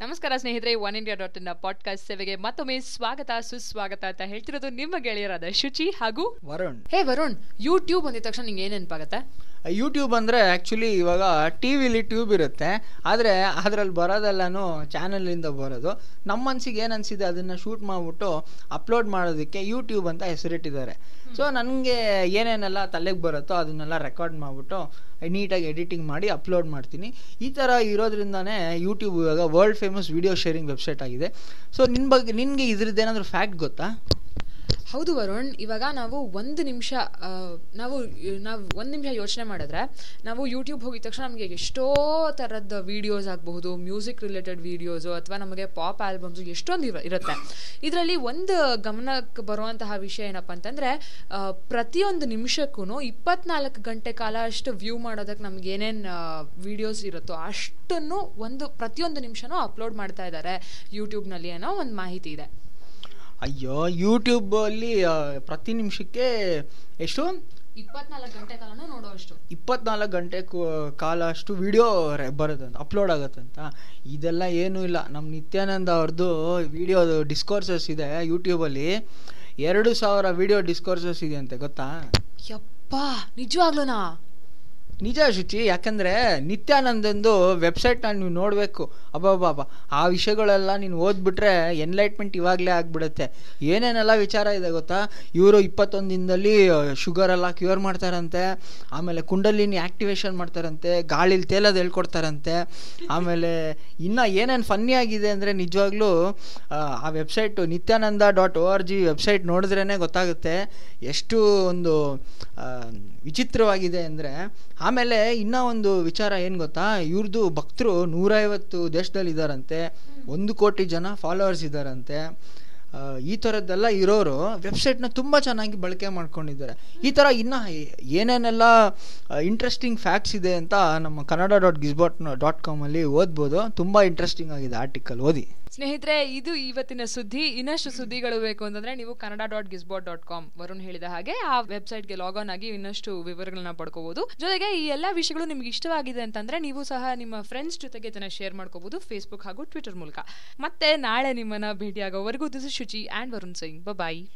ನಮಸ್ಕಾರ ಸ್ನೇಹಿತರೆ One India dot in podcast ಸೇವೆಗೆ ಮತ್ತೊಮ್ಮೆ ಸ್ವಾಗತ ಸುಸ್ವಾಗತ ಅಂತ ಹೇಳ್ತಿರೋದು ನಿಮ್ಮ ಗೆಳೆಯರಾದ ಶುಚಿ ಹಾಗೂ ವರುಣ್ ಹೇ ವರುಣ್ ಯೂಟ್ಯೂಬ್ ಅಂದಿದ ತಕ್ಷಣ ನಿಂಗೆ ಏನ್ ನೆನಪಾಗತ್ತೆ ಯೂಟ್ಯೂಬ್ ಅಂದರೆ ಆ್ಯಕ್ಚುಲಿ ಇವಾಗ ಟಿ ವಿಲಿ ಟ್ಯೂಬ್ ಇರುತ್ತೆ ಆದರೆ ಅದರಲ್ಲಿ ಬರೋದೆಲ್ಲನೂ ಚಾನಲಿಂದ ಬರೋದು ನಮ್ಮ ಮನ್ಸಿಗೆ ಏನು ಅನಿಸಿದೆ ಅದನ್ನು ಶೂಟ್ ಮಾಡಿಬಿಟ್ಟು ಅಪ್ಲೋಡ್ ಮಾಡೋದಕ್ಕೆ ಯೂಟ್ಯೂಬ್ ಅಂತ ಹೆಸರಿಟ್ಟಿದ್ದಾರೆ ಸೊ ನನಗೆ ಏನೇನೆಲ್ಲ ತಲೆಗೆ ಬರುತ್ತೋ ಅದನ್ನೆಲ್ಲ ರೆಕಾರ್ಡ್ ಮಾಡಿಬಿಟ್ಟು ನೀಟಾಗಿ ಎಡಿಟಿಂಗ್ ಮಾಡಿ ಅಪ್ಲೋಡ್ ಮಾಡ್ತೀನಿ ಈ ಥರ ಇರೋದ್ರಿಂದನೇ ಯೂಟ್ಯೂಬ್ ಇವಾಗ world famous video sharing website ಆಗಿದೆ ಸೊ ನಿನ್ನ ಬಗ್ಗೆ ನಿನಗೆ ಇದ್ರದ್ದು ಏನಾದರೂ ಫ್ಯಾಕ್ಟ್ ಗೊತ್ತಾ ಹೌದು ವರುಣ್ ಇವಾಗ ನಾವು ಒಂದು ನಿಮಿಷ ನಾವು ನಾವು ಒಂದು ನಿಮಿಷ ಯೋಚನೆ ಮಾಡಿದ್ರೆ ನಾವು ಯೂಟ್ಯೂಬ್ ಹೋಗಿದ ತಕ್ಷಣ ನಮಗೆ ಎಷ್ಟೋ ಥರದ ವೀಡಿಯೋಸ್ ಆಗಬಹುದು ಮ್ಯೂಸಿಕ್ ರಿಲೇಟೆಡ್ ವೀಡಿಯೋಸು ಅಥವಾ ನಮಗೆ ಪಾಪ್ ಆಲ್ಬಮ್ಸು ಎಷ್ಟೊಂದು ಇರ ಇರುತ್ತೆ ಇದರಲ್ಲಿ ಒಂದು ಗಮನಕ್ಕೆ ಬರುವಂತಹ ವಿಷಯ ಏನಪ್ಪ ಅಂತಂದರೆ ಪ್ರತಿಯೊಂದು ನಿಮಿಷಕ್ಕೂ ಇಪ್ಪತ್ನಾಲ್ಕು ಗಂಟೆ ಕಾಲ ಅಷ್ಟು ವ್ಯೂ ಮಾಡೋದಕ್ಕೆ ನಮ್ಗೆ ಏನೇನು ವೀಡಿಯೋಸ್ ಇರುತ್ತೋ ಅಷ್ಟನ್ನು ಒಂದು ಪ್ರತಿಯೊಂದು ನಿಮಿಷನೂ ಅಪ್ಲೋಡ್ ಮಾಡ್ತಾ ಇದ್ದಾರೆ ಯೂಟ್ಯೂಬ್ನಲ್ಲಿ ಅನ್ನೋ ಒಂದು ಮಾಹಿತಿ ಇದೆ ಅಯ್ಯೋ ಯೂಟ್ಯೂಬಲ್ಲಿ ಪ್ರತಿ ನಿಮಿಷಕ್ಕೆ ಎಷ್ಟು ಇಪ್ಪತ್ನಾಲ್ಕು ಗಂಟೆ ಕಾಲನೂ ನೋಡುವಷ್ಟು ಇಪ್ಪತ್ನಾಲ್ಕು ಗಂಟೆ ಕು- ಕಾಲ ಅಷ್ಟು ವಿಡಿಯೋ ಬರುತ್ತಂತ ಅಪ್ಲೋಡ್ ಆಗುತ್ತಂತ ಇದೆಲ್ಲ ಏನೂ ಇಲ್ಲ ನಮ್ಮ ನಿತ್ಯಾನಂದ ಅವ್ರದ್ದು ವಿಡಿಯೋ ಡಿಸ್ಕೋರ್ಸಸ್ ಇದೆ ಯೂಟ್ಯೂಬಲ್ಲಿ ಎರಡು ಸಾವಿರ ವಿಡಿಯೋ ಡಿಸ್ಕೋರ್ಸಸ್ ಇದೆ ಅಂತೆ ಗೊತ್ತಾ ಯಪ್ಪ ನಿಜವಾಗ್ಲೂನಾ ನಿಜ ಶುಚಿ ಯಾಕಂದರೆ ನಿತ್ಯಾನಂದಂದು ವೆಬ್ಸೈಟ್ನ ನೀವು ನೋಡಬೇಕು ಅಬ್ಬಬ್ಬಬ್ಬ ಆ ವಿಷಯಗಳೆಲ್ಲ ನೀನು ಓದ್ಬಿಟ್ರೆ ಎನ್ಲೈಟ್ಮೆಂಟ್ ಇವಾಗಲೇ ಆಗಿಬಿಡುತ್ತೆ ಏನೇನೆಲ್ಲ ವಿಚಾರ ಇದೆ ಗೊತ್ತಾ ಇವರು ಇಪ್ಪತ್ತೊಂದು ದಿನದಲ್ಲಿ ಶುಗರ್ ಎಲ್ಲ ಕ್ಯೂರ್ ಮಾಡ್ತಾರಂತೆ ಆಮೇಲೆ ಕುಂಡಲಿನಿ ಆ್ಯಕ್ಟಿವೇಶನ್ ಮಾಡ್ತಾರಂತೆ ಗಾಳಿಲಿ ತೇಲೋದು ಹೇಳ್ಕೊಡ್ತಾರಂತೆ ಆಮೇಲೆ ಇನ್ನು ಏನೇನು ಫನ್ನಿ ಆಗಿದೆ ಅಂದರೆ ನಿಜವಾಗ್ಲೂ ಆ, ಆ website Nithyananda dot O R G website ನೋಡಿದ್ರೇ ಗೊತ್ತಾಗುತ್ತೆ ಎಷ್ಟು ಒಂದು ಆ, ವಿಚಿತ್ರವಾಗಿದೆ ಅಂದರೆ ಆಮೇಲೆ ಇನ್ನೂ ಒಂದು ವಿಚಾರ ಏನು ಗೊತ್ತಾ ಇವ್ರದ್ದು ಭಕ್ತರು ನೂರೈವತ್ತು ದೇಶದಲ್ಲಿ ಇದ್ದಾರಂತೆ ಒಂದು ಕೋಟಿ ಜನ ಫಾಲೋವರ್ಸ್ ಇದ್ದಾರಂತೆ ಆ, ಈ ಥರದ್ದೆಲ್ಲ ಇರೋರು ವೆಬ್ಸೈಟ್ನ ತುಂಬ ಚೆನ್ನಾಗಿ ಬಳಕೆ ಮಾಡ್ಕೊಂಡಿದ್ದಾರೆ ಈ ಥರ ಇನ್ನು ಏನೇನೆಲ್ಲ ಇಂಟ್ರೆಸ್ಟಿಂಗ್ ಫ್ಯಾಕ್ಟ್ಸ್ ಇದೆ ಅಂತ ನಮ್ಮ ಕನ್ನಡ ಡಾಟ್ ಗಿಸ್ಬಾಟ್ ಡಾಟ್ ಕಾಮಲ್ಲಿ ಓದ್ಬೋದು ತುಂಬ ಇಂಟ್ರೆಸ್ಟಿಂಗ್ ಆಗಿದೆ ಆರ್ಟಿಕಲ್ ಓದಿ ಸ್ನೇಹಿತರೆ ಇದು ಇವತ್ತಿನ ಸುದ್ದಿ ಇನ್ನಷ್ಟು ಸುದ್ದಿಗಳು ಬೇಕು ಅಂತಂದ್ರೆ ನೀವು Kannada dot Gizbot dot com Varun ಹೇಳಿದ ಹಾಗೆ ಆ ವೆಬ್ಸೈಟ್ಗೆ ಲಾಗ್ ಆಗಿ ಇನ್ನಷ್ಟು ವಿವರಗಳನ್ನ ಪಡ್ಕೋಬಹುದು ಜೊತೆಗೆ ಈ ಎಲ್ಲಾ ವಿಷಯಗಳು ನಿಮ್ಗೆ ಇಷ್ಟವಾಗಿದೆ ಅಂತಂದ್ರೆ ನೀವು ಸಹ ನಿಮ್ಮ ಫ್ರೆಂಡ್ಸ್ ಜೊತೆಗೆ ಇದನ್ನ ಶೇರ್ ಮಾಡ್ಕೋಬಹುದು ಫೇಸ್ಬುಕ್ ಹಾಗೂ ಟ್ವಿಟರ್ ಮೂಲಕ ಮತ್ತೆ ನಾಳೆ ನಿಮ್ಮನ್ನ ಭೇಟಿಯಾಗೋವರೆಗೂ this Shuchi and Varun Singh bye